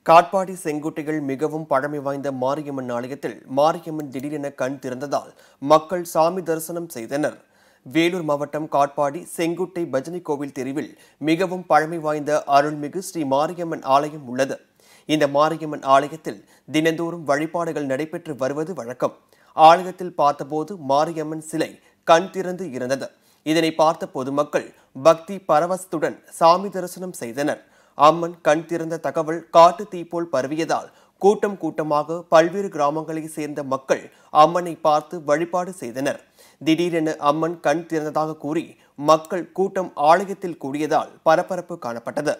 காட்பாடி செங்குட்டைகள் மிகவும் பழமை வாய்ந்த மாரியம்மன் ஆலயத்தில் மாரியம்மன் திடீரென கண் திறந்ததால் மக்கள் சாமி தரிசனம் செய்தனர் வேலூர் மாவட்டம் காட்பாடி செங்குட்டை பஜனை கோவில் தெருவில் மிகவும் பழமை வாய்ந்த அருள்மிகு ஸ்ரீ மாரியம்மன் ஆலயம் உள்ளது இந்த மாரியம்மன் ஆலயத்தில் தினந்தோறும் வழிபாடுகள் நடைபெற்று வருவது வழக்கம் ஆலயத்தில் பார்த்தபோது மாரியம்மன் சிலை கண் திறந்து இருந்தது இதனை பார்த்த பொதுமக்கள் பக்தி பரவசத்துடன் சாமி தரிசனம் செய்தனர் அம்மன் கண் திறந்த தகவல் காட்டு தீ போல் பரவியதால் கூட்டம் கூட்டமாக பல்வேறு கிராமங்களைச் சேர்ந்த மக்கள் அம்மனை பார்த்து வழிபாடு செய்தனர் திடீரென அம்மன் கண் திறந்ததாக கூறி மக்கள் கூட்டம் ஆலயத்தில் கூடியதால் பரபரப்பு காணப்பட்டது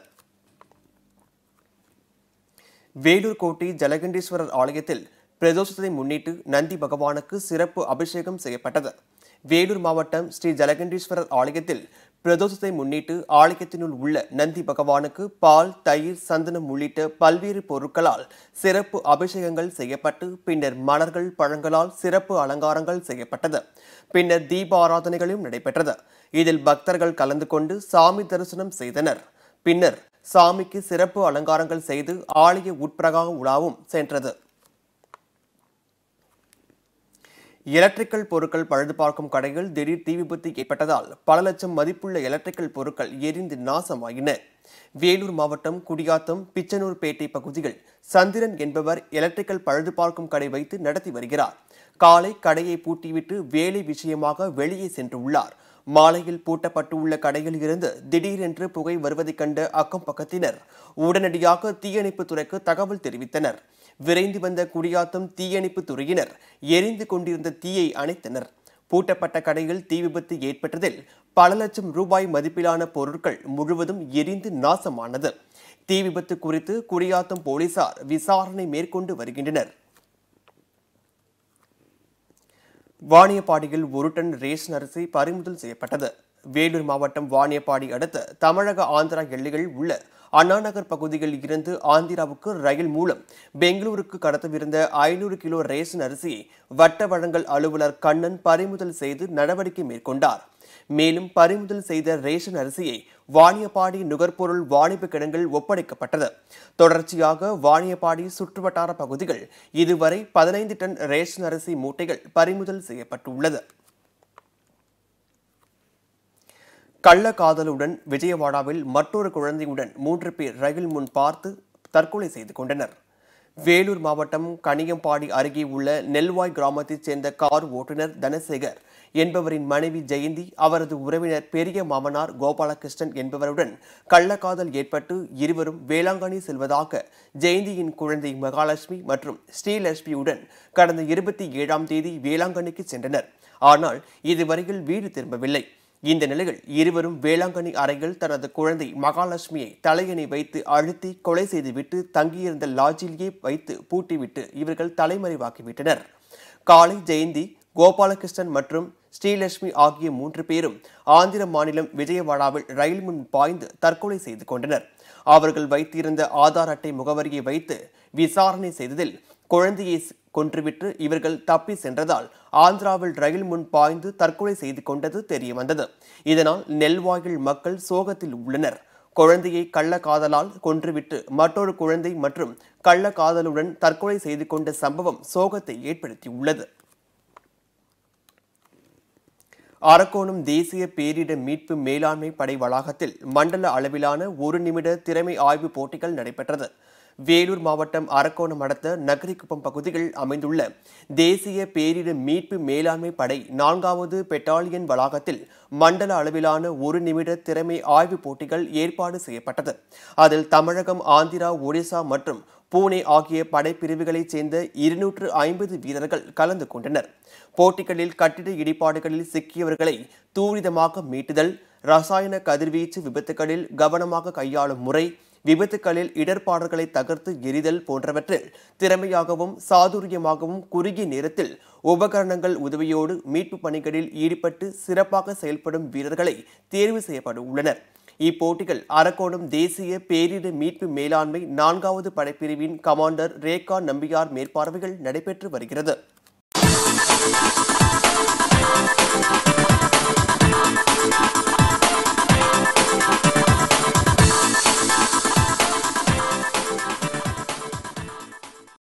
வேலூர் கோட்டை ஜலகண்டீஸ்வரர் ஆலயத்தில் பிரதோஷத்தை முன்னிட்டு நந்தி பகவானுக்கு சிறப்பு அபிஷேகம் செய்யப்பட்டது வேலூர் மாவட்டம் ஸ்ரீ ஜலகண்டீஸ்வரர் ஆலயத்தில் பிரதோஷத்தை முன்னிட்டு ஆலயத்தினுள் உள்ள நந்தி பகவானுக்கு பால் தயிர் சந்தனம் உள்ளிட்ட பல்வேறு பொருட்களால் சிறப்பு அபிஷேகங்கள் செய்யப்பட்டு பின்னர் மலர்கள் பழங்களால் சிறப்பு அலங்காரங்கள் செய்யப்பட்டது பின்னர் தீபாராதனைகளும் நடைபெற்றது இதில் பக்தர்கள் கலந்து கொண்டு சாமி தரிசனம் செய்தனர் பின்னர் சாமிக்கு சிறப்பு அலங்காரங்கள் செய்து ஆலய உட்பிரகாக உலாவும் சென்றது எலக்ட்ரிக்கல் பொருட்கள் பழுது பார்க்கும் கடையில் திடீர் தீ விபத்து ஏற்பட்டதால் பல லட்சம் மதிப்புள்ள எலக்ட்ரிக்கல் பொருட்கள் எரிந்து நாசமாயின வேலூர் மாவட்டம் குடியாத்தம் பிச்சனூர்பேட்டை பகுதியில் சந்திரன் என்பவர் எலக்ட்ரிக்கல் பழுது பார்க்கும் கடை வைத்து நடத்தி வருகிறார் காலை கடையை பூட்டிவிட்டு வேலை விஷயமாக வெளியே சென்றுள்ளார் மாலையில் பூட்டப்பட்டுள்ள கடையில் இருந்து திடீரென்று புகை வருவதைக் கண்ட அக்கம் பக்கத்தினர் உடனடியாக தீயணைப்பு துறைக்கு தகவல் தெரிவித்தனர் விரைந்து வந்த குடியாத்தம் தீயணைப்பு துறையினர் எரிந்து கொண்டிருந்த தீயை அணைத்தனர் பூட்டப்பட்ட கடையில் தீ விபத்து ஏற்பட்டதில் பல லட்சம் ரூபாய் மதிப்பிலான பொருட்கள் முழுவதும் எரிந்து நாசமானது தீ விபத்து குறித்து குடியாத்தம் போலீசார் விசாரணை மேற்கொண்டு வருகின்றனர் வாணியப்பாடியில் ஒரு டன் ரேஷன் அரிசி பறிமுதல் செய்யப்பட்டது வேலூர் மாவட்டம் வாணியப்பாடி அடுத்த தமிழக ஆந்திரா எல்லைகளில் உள்ள அண்ணாநகர் பகுதியில் இருந்து ஆந்திராவுக்கு ரயில் மூலம் பெங்களூருக்கு கடத்தவிருந்த ஐநூறு கிலோ ரேஷன் அரிசியை வட்ட வழங்கல் அலுவலர் கண்ணன் பறிமுதல் செய்து நடவடிக்கை மேற்கொண்டார் மேலும் பறிமுதல் செய்த ரேஷன் அரிசியை வாணியப்பாடி நுகர்பொருள் வாணிப கிடங்கில் ஒப்படைக்கப்பட்டது தொடர்ச்சியாக வாணியப்பாடி சுற்றுவட்டார பகுதிகள் இதுவரை பதினைந்து டன் ரேஷன் அரிசி மூட்டைகள் பறிமுதல் செய்யப்பட்டுள்ளது கள்ளக்காதலுடன் விஜயவாடாவில் மற்றொரு குழந்தையுடன் மூன்று பேர் ரயில் முன் பார்த்து தற்கொலை செய்து கொண்டனர் வேலூர் மாவட்டம் கனியம்பாடி அருகே உள்ள நெல்வாய் கிராமத்தைச் சேர்ந்த கார் ஓட்டுநர் தனசேகர் என்பவரின் மனைவி ஜெயந்தி அவரது உறவினர் பெரிய மாமனார் கோபாலகிருஷ்ணன் என்பவருடன் கள்ளக்காதல் ஏற்பட்டு இருவரும் வேளாங்கண்ணி செல்வதாக ஜெயந்தியின் குழந்தை மகாலட்சுமி மற்றும் ஸ்ரீலட்சுமியுடன் கடந்த இருபத்தி ஏழாம் தேதி வேளாங்கண்ணிக்கு சென்றனர் ஆனால் இதுவரையில் வீடு திரும்பவில்லை இந்த நிலையில் இருவரும் வேளாங்கண்ணி அறையில் தனது குழந்தை மகாலட்சுமியை தலையணை வைத்து அழுத்தி கொலை செய்துவிட்டு தங்கியிருந்த லாட்ஜிலேயே வைத்து பூட்டிவிட்டு இவர்கள் தலைமறைவாக்கிவிட்டனர் காலை ஜெயந்தி கோபாலகிருஷ்ணன் மற்றும் ஸ்ரீலட்சுமி ஆகிய மூன்று பேரும் ஆந்திர மாநிலம் விஜயவாடாவில் ரயில் முன் பாய்ந்து தற்கொலை செய்து கொண்டனர் அவர்கள் வைத்திருந்த ஆதார் அட்டை முகவரியை வைத்து விசாரணை செய்ததில் குழந்தையை கொன்றுவிட்டு இவர்கள் தப்பி சென்றதால் ஆந்திராவில் ரயில் முன் பாய்ந்து தற்கொலை செய்து கொண்டது தெரிய வந்தது இதனால் நெல்வாயில் மக்கள் சோகத்தில் உள்ளனர் குழந்தையை கள்ளக்காதலால் கொன்றுவிட்டு மற்றொரு குழந்தை மற்றும் கள்ளக்காதலுடன் தற்கொலை செய்து கொண்ட சம்பவம் சோகத்தை ஏற்படுத்தியுள்ளது அரக்கோணம் தேசிய பேரிடர் மீட்பு மேலாண்மை படை வளாகத்தில் மண்டல அளவிலான ஒரு நிமிட திறமை ஆய்வு போட்டிகள் நடைபெற்றது வேலூர் மாவட்டம் அரக்கோணம் அடுத்த நகரிக்குப்பம் பகுதியில் அமைந்துள்ள தேசிய பேரிடர் மீட்பு மேலாண்மை படை நான்காவது பெட்டாலியன் வளாகத்தில் மண்டல அளவிலான ஒரு நிமிட திறமை ஆய்வு போட்டிகள் ஏற்பாடு செய்யப்பட்டது அதில் தமிழகம் ஆந்திரா ஒடிசா மற்றும் பூனே ஆகிய படைப்பிரிவுகளைச் சேர்ந்த இருநூற்று ஐம்பது வீரர்கள் கலந்து கொண்டனர் போட்டிகளில் கட்டிட இடிபாடுகளில் சிக்கியவர்களை தூரிதமாக மீட்டுதல் ரசாயன கதிர்வீச்சு விபத்துகளில் கவனமாக கையாளும் முறை விபத்துகளில் இடர்பாடுகளை தகர்த்து எரிதல் போன்றவற்றில் திறமையாகவும் சாதுரியமாகவும் குறுகிய நேரத்தில் உபகரணங்கள் உதவியோடு மீட்பு பணிகளில் ஈடுபட்டு சிறப்பாக செயல்படும் வீரர்களை தேர்வு செய்யப்பட உள்ளனர் இப்போட்டிகள் அரக்கோணம் தேசிய பேரிடர் மீட்பு மேலாண்மை நான்காவது படைப்பிரிவின் கமாண்டர் ரேகா நம்பியார் மேற்பார்வையில் நடைபெற்று வருகிறது